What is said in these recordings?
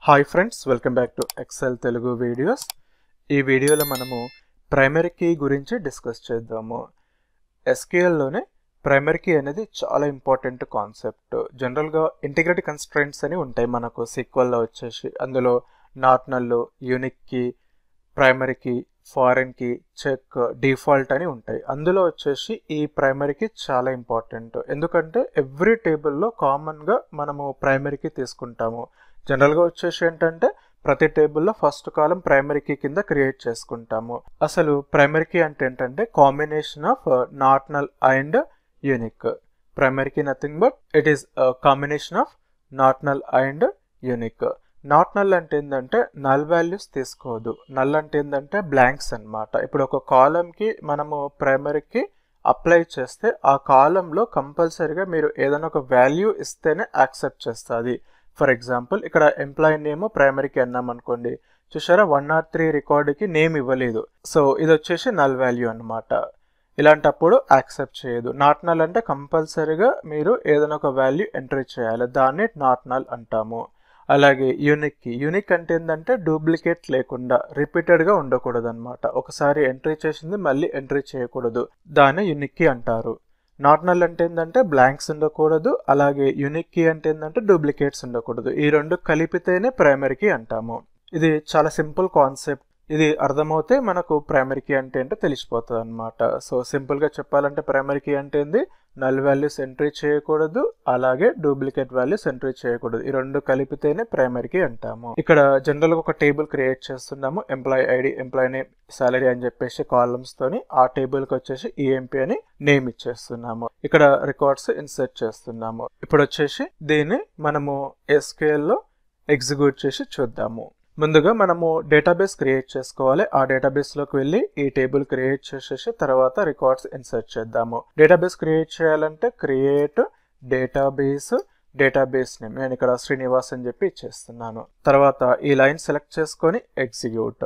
hi friends welcome back to excel Telugu videos ఈ వీడియోలో మనము ప్రైమరీ కీ గురించి డిస్కస్ చేద్దాము ఎస్క్యూఎల్లోనే ప్రైమరీ కీ అనేది చాలా ఇంపార్టెంట్ కాన్సెప్ట్ జనరల్గా ఇంటిగ్రిటీ కన్స్ట్రెంట్స్ అని ఉంటాయి మనకు సీక్వల్లో వచ్చేసి అందులో not null unique key primary key foreign key check default అని ఉంటాయి అందులో వచ్చేసి ఈ ప్రైమరీకి చాలా ఇంపార్టెంట్ ఎందుకంటే ఎవ్రీ టేబుల్లో కామన్గా మనము ప్రైమరీకి తీసుకుంటాము జనరల్గా వచ్చేసి ఏంటంటే ప్రతి టేబుల్లో ఫస్ట్ కాలం ప్రైమరీ కీ కింద క్రియేట్ చేసుకుంటాము అసలు ప్రైమరీ కీ అంటే ఏంటంటే combination of not null and unique primary key nothing but it is combination of not null and unique not null అంటే ఏంటంటే నల్ వాల్యూస్ తీసుకోదు నల్ అంటే ఏంటంటే బ్లాంక్స్ అనమాట ఇప్పుడు ఒక కాలంకి మనము ప్రైమరీకి అప్లై చేస్తే ఆ కాలంలో కంపల్సరీగా మీరు ఏదైనా ఒక వాల్యూ ఇస్తేనే యాక్సెప్ట్ చేస్తుంది ఫర్ ఎగ్జాంపుల్ ఇక్కడ ఎంప్లాయీ నేమ్ ప్రైమరీకి అన్నాం అనుకోండి చూసారా వన్ నాట్ త్రీ రికార్డుకి నేమ్ ఇవ్వలేదు సో ఇది వచ్చేసి నల్ వాల్యూ అనమాట ఇలాంటప్పుడు యాక్సెప్ట్ చేయదు నాట్ నల్ అంటే కంపల్సరీగా మీరు ఏదైనా ఒక వాల్యూ ఎంట్రీ చేయాలి దాన్ని నాట్ నల్ అంటాము అలాగే యూనిక్ యూనిక్ అంటే ఏంటంటే డూప్లికేట్ లేకుండా రిపీటెడ్గా ఉండకూడదు అనమాట ఒకసారి ఎంట్రీ చేసింది మళ్ళీ ఎంట్రీ చేయకూడదు దాన్ని యూనిక్ అంటారు నాట్ నల్ అంటే ఏంటంటే బ్లాంక్స్ ఉండకూడదు అలాగే యూనిక్ కీ అంటే ఏంటంటే డూప్లికేట్స్ ఉండకూడదు ఈ రెండు కలిపితేనే ప్రైమరీ కీ అంటాము ఇది చాలా సింపుల్ కాన్సెప్ట్ ఇది అర్థమవుతే మనకు ప్రైమరీ కీ అంటే ఏంటో తెలిసిపోతుంది అనమాట సో సింపుల్గా చెప్పాలంటే ప్రైమరీ కీ అంటే ఏంది నల్ వాల్యూస్ ఎంట్రీ చేయకూడదు అలాగే డూప్లికేట్ వాల్యూస్ ఎంట్రీ చేయకూడదు ఈ రెండు కలిపితేనే ప్రైమరీ కీ అంటాము ఇక్కడ జనరల్గా ఒక టేబుల్ క్రియేట్ చేస్తున్నాము employee ID employee name salary అని చెప్పేసి కాలమ్స్ తోని ఆ టేబుల్ కి వచ్చేసి ఈఎంపీ అని నేమ్ ఇచ్చేస్తున్నాము ఇక్కడ రికార్డ్స్ ఇన్సర్ట్ చేస్తున్నాము ఇప్పుడు వచ్చేసి దీన్ని మనము ఎస్కేఎల్ లో ఎగ్జిక్యూట్ చేసి చూద్దాము ముందుగా మనము డేటాబేస్ క్రియేట్ చేసుకోవాలి ఆ డేటాబేస్ లోకి వెళ్ళి ఈ టేబుల్ క్రియేట్ చేసేసి తర్వాత రికార్డ్స్ ఇన్సర్ట్ చేద్దాము డేటాబేస్ క్రియేట్ చేయాలంటే క్రియేట్ డేటాబేస్ డేటాబేస్ నేమ్ నేను ఇక్కడ శ్రీనివాస్ అని చెప్పి ఇచ్చేస్తున్నాను తర్వాత ఈ లైన్ సెలెక్ట్ చేసుకొని ఎగ్జిక్యూట్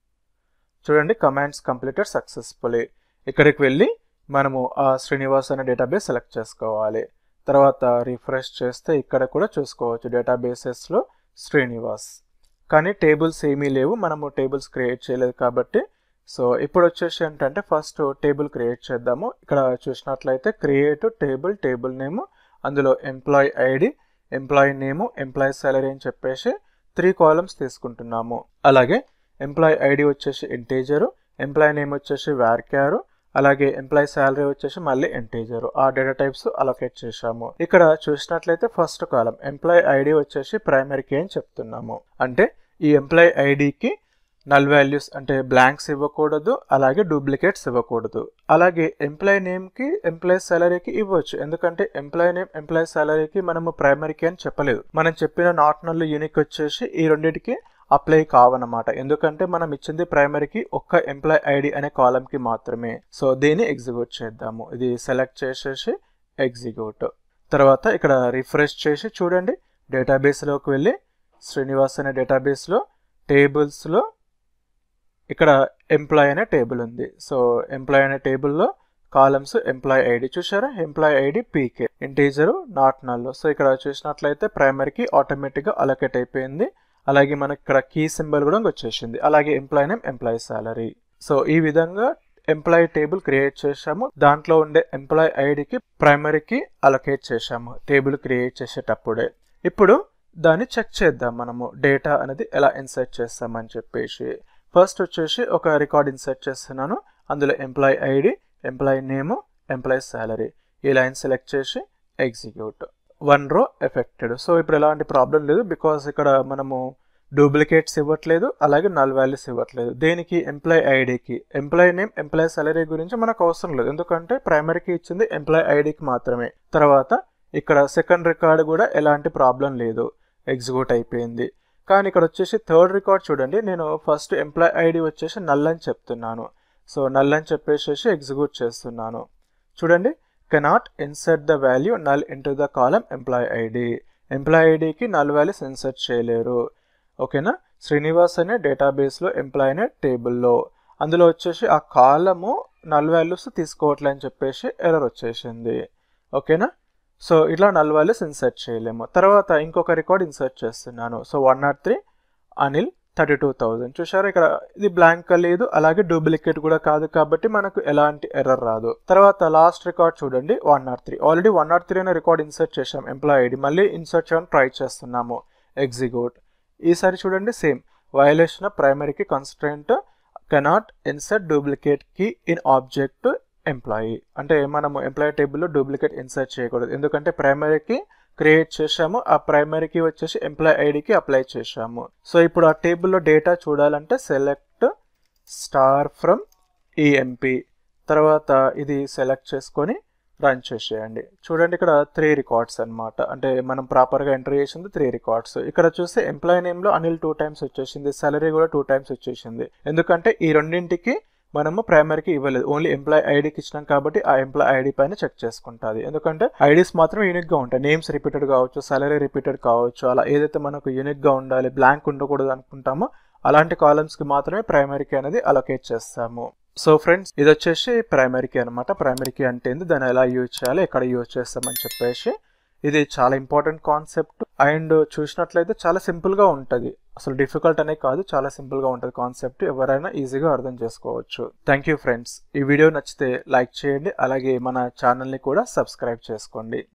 చూడండి కమాండ్స్ కంప్లీటెడ్ సక్సెస్ఫుల్లీ ఇక్కడికి వెళ్ళి మనము ఆ శ్రీనివాస్ అనే డేటాబేస్ సెలెక్ట్ చేసుకోవాలి తర్వాత రిఫ్రెష్ చేస్తే ఇక్కడ కూడా చూసుకోవచ్చు డేటాబేసెస్లో శ్రీనివాస్ కానీ టేబుల్స్ ఏమీ లేవు మనము టేబుల్స్ క్రియేట్ చేయలేదు కాబట్టి సో ఇప్పుడు వచ్చేసి ఏంటంటే ఫస్ట్ టేబుల్ క్రియేట్ చేద్దాము ఇక్కడ చూసినట్లయితే క్రియేట్ టేబుల్ టేబుల్ నేము అందులో employee ID employee name employee salary అని చెప్పేసి త్రీ కాలమ్స్ తీసుకుంటున్నాము అలాగే ఎంప్లాయీ ఐడి వచ్చేసి ఇంటీజరు ఎంప్లాయీ నేమ్ వచ్చేసి వ్యార్క్యారు అలాగే ఎంప్లాయీ శాలరీ వచ్చేసి మళ్ళీ ఇంటీజర్ ఆ డేటా టైప్స్ అలొకేట్ చేశాము ఇక్కడ చూసినట్లయితే first column employee ID D primary key అని చెప్తున్నాము అంటే ఈ ఎంప్లాయీ ఐడికి నల్ వాల్యూస్ అంటే బ్లాంక్స్ ఇవ్వకూడదు అలాగే డూప్లికేట్స్ ఇవ్వకూడదు అలాగే ఎంప్లాయీ నేమ్కి ఎంప్లాయీ సాలరీకి ఇవ్వచ్చు ఎందుకంటే ఎంప్లాయీ నేమ్ ఎంప్లాయీ సాలరీకి మనము ప్రైమరీ కీ అని చెప్పలేదు మనం చెప్పిన నాట్ నల్ యూనిక్ వచ్చేసి ఈ రెండింటికి అప్లై కావన్నమాట ఎందుకంటే మనం ఇచ్చింది ప్రైమరీకి ఒక్క ఎంప్లాయ్ ఐడి అనే కాలంకి మాత్రమే సో దీన్ని ఎగ్జిక్యూట్ చేద్దాము ఇది సెలెక్ట్ చేసేసి ఎగ్జిక్యూట్ తర్వాత ఇక్కడ రిఫ్రెష్ చేసి చూడండి డేటాబేస్లోకి వెళ్ళి శ్రీనివాస్ అనే డేటాబేస్లో టేబుల్స్లో ఇక్కడ ఎంప్లాయ్ అనే టేబుల్ ఉంది సో ఎంప్లాయ్ అనే టేబుల్లో కాలమ్స్ ఎంప్లాయ్ ఐడి చూసారా employee ID PK integer not null so ఇక్కడ చూసినట్లయితే ప్రైమరీకి ఆటోమేటిక్గా అలొకేట్ అయిపోయింది అలాగే మనకి ఇక్కడ కీ సింబల్ కూడా వచ్చేసింది అలాగే employee name employee salary so ఈ విధంగా ఎంప్లాయీ టేబుల్ క్రియేట్ చేశాము దాంట్లో ఉండే ఎంప్లాయీ ఐడికి ప్రైమరీకి అలొకేట్ చేశాము టేబుల్ క్రియేట్ చేసేటప్పుడే ఇప్పుడు దాన్ని చెక్ చేద్దాం మనము డేటా అనేది ఎలా ఇన్సర్ట్ చేస్తామని చెప్పేసి ఫస్ట్ వచ్చేసి ఒక రికార్డ్ ఇన్సర్ట్ చేస్తున్నాను అందులో employee ID employee name employee salary ఈ లైన్ సెలెక్ట్ చేసి execute one row affected so ఇప్పుడు ఎలాంటి ప్రాబ్లం లేదు బికాస్ ఇక్కడ మనము డూప్లికేట్స్ ఇవ్వట్లేదు అలాగే నల్ వాల్యూస్ ఇవ్వట్లేదు దేనికి ఎంప్లాయ్ ఐడికి ఎంప్లాయీ నేమ్ ఎంప్లాయీ సాలరీ గురించి మనకు అవసరం లేదు ఎందుకంటే ప్రైమరీకి ఇచ్చింది ఎంప్లాయీ ఐడికి మాత్రమే తర్వాత ఇక్కడ సెకండ్ రికార్డ్ కూడా ఎలాంటి ప్రాబ్లం లేదు ఎగ్జిక్యూట్ అయిపోయింది కానీ ఇక్కడ వచ్చేసి థర్డ్ రికార్డ్ చూడండి నేను ఫస్ట్ ఎంప్లాయ్ ఐడి వచ్చేసి నల్ అని చెప్తున్నాను సో నల్ అని చెప్పేసి ఎగ్జిక్యూట్ చేస్తున్నాను చూడంండి cannot insert the value null into the column employee ID employee ఐడికి నల్ వాల్యూస్ ఇన్సర్ట్ చేయలేరు ఓకేనా శ్రీనివాస్ అనే డేటాబేస్లో ఎంప్లాయీ అనే టేబుల్లో అందులో వచ్చేసి ఆ కాలము నల్ వాల్యూస్ తీసుకోవట్లే అని చెప్పేసి ఎర్రర్ వచ్చేసింది ఓకేనా సో ఇట్లా నల్ వాల్యూస్ ఇన్సర్ట్ చేయలేము తర్వాత ఇంకొక రికార్డ్ ఇన్సర్ట్ చేస్తున్నాను so one not three Anil thirty two thousand చూసారా ఇక్కడ ఇది బ్లాంక్ లేదు అలాగే డూప్లికేట్ కూడా కాదు కాబట్టి మనకు ఎలాంటి ఎర్రర్ రాదు తర్వాత లాస్ట్ రికార్డ్ చూడండి one not three already one not three అనే రికార్డ్ ఇన్సర్ట్ చేసాం ఎంప్లాయ్ ఐడి మళ్ళీ ఇన్సర్ట్ చేయడానికి ట్రై చేస్తున్నాము ఎగ్జిక్యూట్ ఈసారి చూడండి సేమ్ వయలేషన్ ఆఫ్ ప్రైమరీకి కన్స్ట్రెంట్ కెనాట్ ఇన్సర్ట్ డూప్లికేట్ కి ఇన్ ఆబ్జెక్ట్ ఎంప్లాయీ అంటే మనము ఎంప్లాయీ టేబుల్లో డూప్లికేట్ ఇన్సర్ట్ చేయకూడదు ఎందుకంటే ప్రైమరీకి క్రియేట్ చేశాము ఆ ప్రైమరీకి వచ్చేసి ఎంప్లాయ్ ఐడికి అప్లై చేశాము సో ఇప్పుడు ఆ టేబుల్లో డేటా చూడాలంటే సెలెక్ట్ స్టార్ ఫ్రమ్ ఈఎంపి తర్వాత ఇది సెలెక్ట్ చేసుకొని రన్ చేసేయండి చూడండి ఇక్కడ త్రీ రికార్డ్స్ అనమాట అంటే మనం ప్రాపర్గా ఎంటర్ చేసింది త్రీ రికార్డ్స్ ఇక్కడ చూస్తే ఎంప్లాయీ నేమ్లో అనిల్ టూ టైమ్స్ వచ్చేసింది సాలరీ కూడా టూ టైమ్స్ వచ్చేసింది ఎందుకంటే ఈ రెండింటికి మనము ప్రైమరీకి ఇవ్వలేదు ఓన్లీ ఎంప్లాయ్ ఐడికి ఇచ్చినాం కాబట్టి ఆ ఎంప్లాయ్ ఐడి పైన చెక్ చేసుకుంటుంది ఎందుకంటే ఐడీస్ మాత్రం యూనిక్గా ఉంటాయి నేమ్స్ రిపీటెడ్ కావచ్చు సాలరీ రిపీటెడ్ కావచ్చు అలా ఏదైతే మనకు యూనిక్గా ఉండాలి బ్లాంక్ ఉండకూడదు అనుకుంటామో అలాంటి కాలమ్స్కి మాత్రమే ప్రైమరీకి అనేది అలొకేట్ చేస్తాము సో ఫ్రెండ్స్ ఇది వచ్చేసి ప్రైమరీకి అనమాట ప్రైమరీకి అంటే ఏంది దాన్ని ఎలా యూజ్ చేయాలి ఎక్కడ యూజ్ చేస్తామని చెప్పేసి ఇది చాలా ఇంపార్టెంట్ కాన్సెప్ట్ అండ్ చూసినట్లయితే చాలా సింపుల్గా ఉంటుంది అసలు డిఫికల్ట్ అనే కాదు చాలా సింపుల్గా ఉంటుంది కాన్సెప్ట్ ఎవరైనా ఈజీగా అర్థం చేసుకోవచ్చు థ్యాంక్ యూ ఫ్రెండ్స్ ఈ వీడియో నచ్చితే లైక్ చేయండి అలాగే మన ఛానల్ని కూడా సబ్స్క్రైబ్ చేసుకోండి